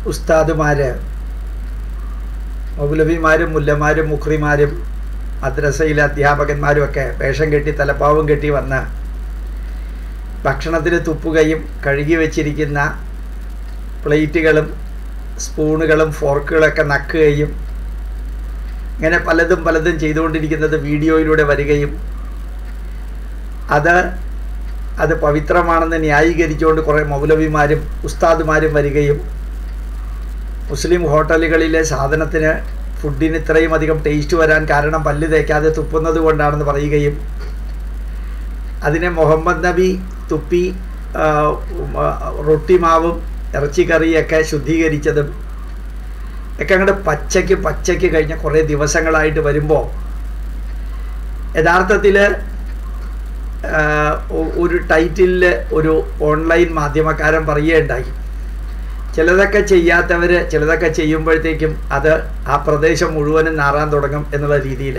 ഉസ്താദുമാർ മൗലവിമാരും മുല്ലമാരും മുഖ്രിമാരും മദ്രസയിലെ അധ്യാപകന്മാരും ഒക്കെ വേഷം കെട്ടി തലപ്പാവും കെട്ടി വന്ന് ഭക്ഷണത്തിന് തുപ്പുകയും കഴുകി വച്ചിരിക്കുന്ന പ്ലേറ്റുകളും സ്പൂണുകളും ഫോർക്കുകളൊക്കെ നക്കുകയും ഇങ്ങനെ പലതും പലതും ചെയ്തുകൊണ്ടിരിക്കുന്നത് വീഡിയോയിലൂടെ വരികയും അത് അത് പവിത്രമാണെന്ന് ന്യായീകരിച്ചുകൊണ്ട് കുറേ മൗലവിമാരും ഉസ്താദുമാരും വരികയും മുസ്ലിം ഹോട്ടലുകളിലെ സാധനത്തിന് ഫുഡിന് ഇത്രയും അധികം ടേസ്റ്റ് വരാൻ കാരണം പല്ല് തേക്കാതെ തുപ്പുന്നത് കൊണ്ടാണെന്ന് പറയുകയും അതിനെ മുഹമ്മദ് നബി തുപ്പി ആ, ഉം, ആ, റൊട്ടി മാവും ഇറച്ചിക്കറിയൊക്കെ ശുദ്ധീകരിച്ചതും ഒക്കെ അങ്ങോട്ട് പച്ചയ്ക്ക് പച്ചയ്ക്ക് കഴിഞ്ഞ കുറേ ദിവസങ്ങളായിട്ട് വരുമ്പോൾ യഥാർത്ഥത്തിൽ ഒരു ടൈറ്റിലിൽ ഒരു ഓൺലൈൻ മാധ്യമക്കാരൻ പറയുകയുണ്ടായി ചിലതൊക്കെ ചെയ്യാത്തവർ ചിലതൊക്കെ ചെയ്യുമ്പോഴത്തേക്കും അത് ആ പ്രദേശം മുഴുവനും നാറാൻ തുടങ്ങും എന്നുള്ള രീതിയിൽ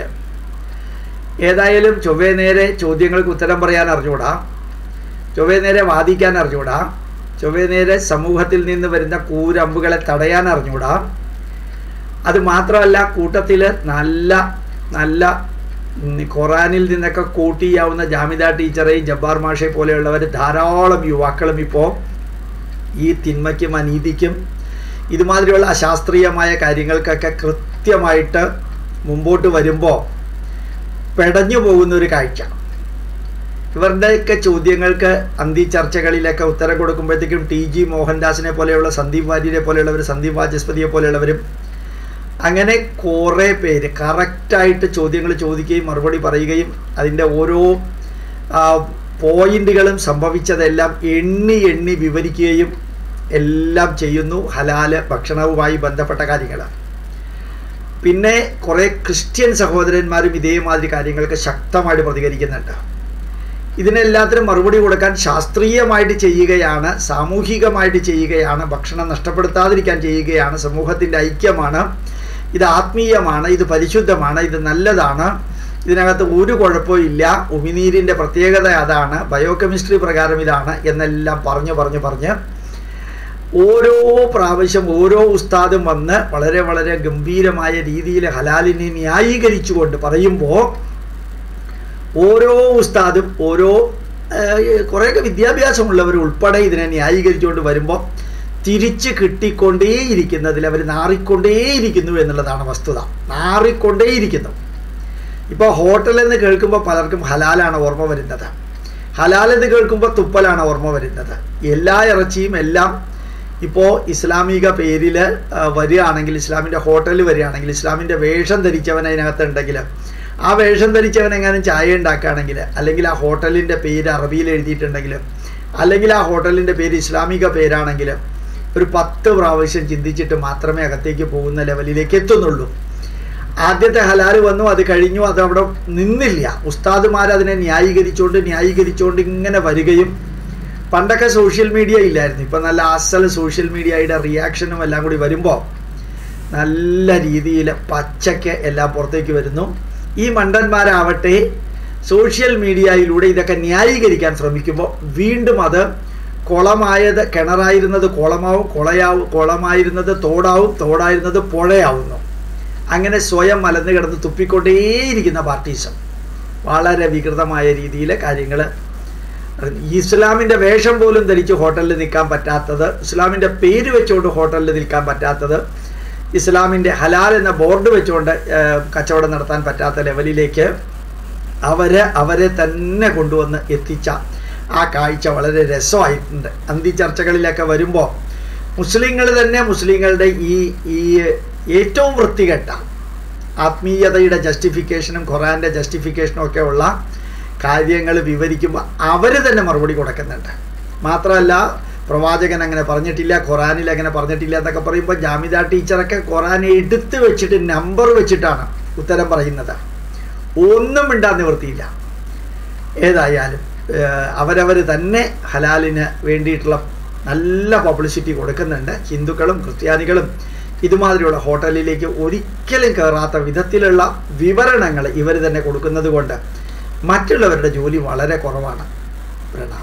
ഏതായാലും ചൊവ്വേ നേരെ ചോദ്യങ്ങൾക്ക് ഉത്തരം പറയാൻ അറിഞ്ഞൂടാ ചൊവ്വേ നേരെ വാദിക്കാൻ അറിഞ്ഞൂടാ ചൊവ്വേ നേരെ സമൂഹത്തിൽ നിന്ന് വരുന്ന കൂരമ്പുകളെ തടയാൻ അറിഞ്ഞൂടാ അത് മാത്രമല്ല കൂട്ടത്തിൽ നല്ല നല്ല ഉം, ഖുറാനിൽ നിന്നൊക്കെ കൂട്ടിയാവുന്ന ജാമിദ ടീച്ചറെയും ജബ്ബാർ മാഷെ പോലെയുള്ളവർ ധാരാളം യുവാക്കളും ഇപ്പോൾ ഈ തിന്മയ്ക്കും അനീതിക്കും ഇതുമാതിരിയുള്ള അശാസ്ത്രീയമായ കാര്യങ്ങൾക്കൊക്കെ കൃത്യമായിട്ട് മുമ്പോട്ട് വരുമ്പോൾ പെടഞ്ഞു പോകുന്ന ഒരു കാഴ്ച ഇവരുടെയൊക്കെ ചോദ്യങ്ങൾക്ക് അന്തി ചർച്ചകളിലൊക്കെ ഉത്തരം കൊടുക്കുമ്പോഴത്തേക്കും ടി ജി മോഹൻദാസിനെ പോലെയുള്ള സന്ദീപ് വാര്യരെ പോലെയുള്ളവർ സന്ദീപ് വാചസ്പതിയെ പോലെയുള്ളവരും അങ്ങനെ കുറേ പേര് കറക്റ്റായിട്ട് ചോദ്യങ്ങൾ ചോദിക്കുകയും മറുപടി പറയുകയും അതിൻ്റെ ഓരോ ആ, പോയിന്റുകളും സംഭവിച്ചതെല്ലാം എണ്ണി എണ്ണി വിവരിക്കുകയും എല്ലാം ചെയ്യുന്നു ഹലാല് ഭക്ഷണവുമായി ബന്ധപ്പെട്ട കാര്യങ്ങൾ പിന്നെ കുറേ ക്രിസ്ത്യൻ സഹോദരന്മാരും ഇതേമാതിരി കാര്യങ്ങൾക്ക് ശക്തമായിട്ട് പ്രതികരിക്കുന്നുണ്ട് ഇതിനെല്ലാത്തിനും മറുപടി കൊടുക്കാൻ ശാസ്ത്രീയമായിട്ട് ചെയ്യുകയാണ് സാമൂഹികമായിട്ട് ചെയ്യുകയാണ് ഭക്ഷണം നഷ്ടപ്പെടുത്താതിരിക്കാൻ ചെയ്യുകയാണ് സമൂഹത്തിൻ്റെ ഐക്യമാണ് ഇത് ആത്മീയമാണ് ഇത് പരിശുദ്ധമാണ് ഇത് നല്ലതാണ് ഇതിനകത്ത് ഒരു കുഴപ്പവും ഇല്ല ഉമിനീരിൻ്റെ പ്രത്യേകത അതാണ് ബയോകെമിസ്ട്രി പ്രകാരം ഇതാണ് എന്നെല്ലാം പറഞ്ഞു പറഞ്ഞു പറഞ്ഞ് ഓരോ പ്രാവശ്യം ഓരോ ഉസ്താദും വന്ന് വളരെ വളരെ ഗംഭീരമായ രീതിയിൽ ഹലാലിനെ ന്യായീകരിച്ചുകൊണ്ട് പറയുമ്പോൾ ഓരോ ഉസ്താദും ഓരോ ഏഹ്, കുറേയൊക്കെ വിദ്യാഭ്യാസമുള്ളവർ ഉൾപ്പെടെ ഇതിനെ ന്യായീകരിച്ചുകൊണ്ട് വരുമ്പോൾ തിരിച്ച് കിട്ടിക്കൊണ്ടേയിരിക്കുന്നതിൽ അവർ നാറിക്കൊണ്ടേയിരിക്കുന്നു എന്നുള്ളതാണ് വസ്തുത നാറിക്കൊണ്ടേയിരിക്കുന്നു ഇപ്പോൾ ഹോട്ടൽ എന്ന് കേൾക്കുമ്പോൾ പലർക്കും ഹലാലാണ് ഓർമ്മ വരുന്നത് ഹലാൽ എന്ന് കേൾക്കുമ്പോൾ തുപ്പലാണ് ഓർമ്മ വരുന്നത് എല്ലാ ഇറച്ചിയും എല്ലാം ഇപ്പോൾ ഇസ്ലാമിക പേരിൽ വരികയാണെങ്കിൽ ഇസ്ലാമിൻ്റെ ഹോട്ടലിൽ വരികയാണെങ്കിൽ ഇസ്ലാമിൻ്റെ വേഷം ധരിച്ചവൻ അതിനകത്ത് ഉണ്ടെങ്കിൽ ആ വേഷം ധരിച്ചവൻ എങ്ങാനും ചായ ഉണ്ടാക്കുകയാണെങ്കിൽ അല്ലെങ്കിൽ ആ ഹോട്ടലിൻ്റെ പേര് അറബിയിൽ എഴുതിയിട്ടുണ്ടെങ്കിൽ അല്ലെങ്കിൽ ആ ഹോട്ടലിൻ്റെ പേര് ഇസ്ലാമിക പേരാണെങ്കിൽ ഒരു പത്ത് പ്രാവശ്യം ചിന്തിച്ചിട്ട് മാത്രമേ അകത്തേക്ക് പോകുന്ന ലെവലിലേക്ക് എത്തുന്നുള്ളൂ ആദ്യത്തെ ഹലാല് വന്നു അത് കഴിഞ്ഞു അത് അവിടെ നിന്നില്ല ഉസ്താദുമാർ അതിനെ ന്യായീകരിച്ചുകൊണ്ട് ന്യായീകരിച്ചുകൊണ്ട് ഇങ്ങനെ വരികയും പണ്ടൊക്കെ സോഷ്യൽ മീഡിയ ഇല്ലായിരുന്നു ഇപ്പം നല്ല അസൽ സോഷ്യൽ മീഡിയയുടെ റിയാക്ഷനും എല്ലാം കൂടി വരുമ്പോൾ നല്ല രീതിയിൽ പച്ചയ്ക്ക് എല്ലാം പുറത്തേക്ക് വരുന്നു ഈ മണ്ടന്മാരാവട്ടെ സോഷ്യൽ മീഡിയയിലൂടെ ഇതൊക്കെ ന്യായീകരിക്കാൻ ശ്രമിക്കുമ്പോൾ വീണ്ടും അത് കുളമായത് കിണറായിരുന്നത് കുളമാവും കുളയാവും കുളമായിരുന്നത് തോടാവും തോടായിരുന്നത് പുഴയാവുന്നു അങ്ങനെ സ്വയം മലന്ന് കിടന്ന് തുപ്പിക്കൊണ്ടേയിരിക്കുന്ന പാർട്ടീസം വളരെ വികൃതമായ രീതിയിൽ കാര്യങ്ങൾ ഇസ്ലാമിൻ്റെ വേഷം പോലും ധരിച്ച് ഹോട്ടലിൽ നിൽക്കാൻ പറ്റാത്തത് ഇസ്ലാമിൻ്റെ പേര് വെച്ചുകൊണ്ട് ഹോട്ടലിൽ നിൽക്കാൻ പറ്റാത്തത് ഇസ്ലാമിൻ്റെ ഹലാൽ എന്ന ബോർഡ് വെച്ചുകൊണ്ട് ഏഹ്, കച്ചവടം നടത്താൻ പറ്റാത്ത ലെവലിലേക്ക് അവരെ അവരെ തന്നെ കൊണ്ടുവന്ന് എത്തിച്ച ആ കാഴ്ച വളരെ രസമായിട്ടുണ്ട് അന്തി ചർച്ചകളിലൊക്കെ വരുമ്പോൾ മുസ്ലിങ്ങൾ തന്നെ മുസ്ലിങ്ങളുടെ ഈ ഈ ഏറ്റവും വൃത്തികെട്ട ആത്മീയതയുടെ ജസ്റ്റിഫിക്കേഷനും ഖുറാൻ്റെ ജസ്റ്റിഫിക്കേഷനും ഒക്കെ ഉള്ള കാര്യങ്ങൾ വിവരിക്കുമ്പോൾ അവർ തന്നെ മറുപടി കൊടുക്കുന്നുണ്ട് മാത്രമല്ല പ്രവാചകൻ അങ്ങനെ പറഞ്ഞിട്ടില്ല ഖുറാനിൽ അങ്ങനെ പറഞ്ഞിട്ടില്ല എന്നൊക്കെ പറയുമ്പോൾ ജാമിദ ടീച്ചറൊക്കെ ഖുറാൻ എടുത്ത് വെച്ചിട്ട് നമ്പർ വെച്ചിട്ടാണ് ഉത്തരം പറയുന്നത് ഒന്നും മിണ്ടാൻ നിവൃത്തിയില്ല ഏതായാലും അവരവർ തന്നെ ഹലാലിന് വേണ്ടിയിട്ടുള്ള നല്ല പബ്ലിസിറ്റി കൊടുക്കുന്നുണ്ട് ഹിന്ദുക്കളും ക്രിസ്ത്യാനികളും ഇതുമാതിരിയുള്ള ഹോട്ടലിലേക്ക് ഒരിക്കലും കയറാത്ത വിധത്തിലുള്ള വിവരണങ്ങൾ ഇവർ തന്നെ കൊടുക്കുന്നത് കൊണ്ട് മറ്റുള്ളവരുടെ ജോലി വളരെ കുറവാണ് പ്രണാമം